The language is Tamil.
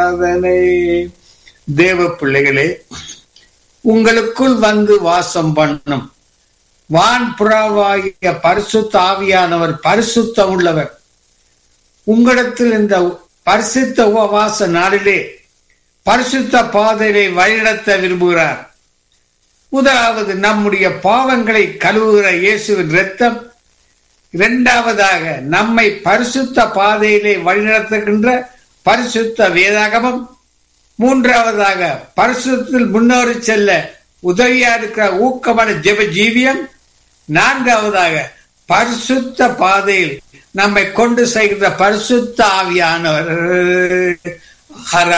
ஆராதனை தேவ பிள்ளைகளே உங்களுக்குள் வந்து வாசம் பண்ணும் வான் புறாவாகிய பரிசுத்த ஆவியானவர் பரிசுத்தம் உள்ளவர் உங்களிடத்தில் இந்த பரிசுத்த உபவாச நாளிலே பரிசுத்த பாதையை வழிநடத்த விரும்புகிறார் முதலாவது நம்முடைய பாவங்களை கழுவுகிற இயேசுவின் இரத்தம் இரண்டாவதாக நம்மை பரிசுத்த பாதையிலே வழிநடத்துகின்ற பரிசுத்த வேதாகமம் மூன்றாவதாக பரிசுத்தில் முன்னோறி செல்ல உதவியா இருக்கிற ஊக்கமான ஜெப ஜீவியம் நான்காவதாக பரிசுத்த பாதையில் நம்மை கொண்டு செய்கிற பரிசுத்த ஆவியானவர்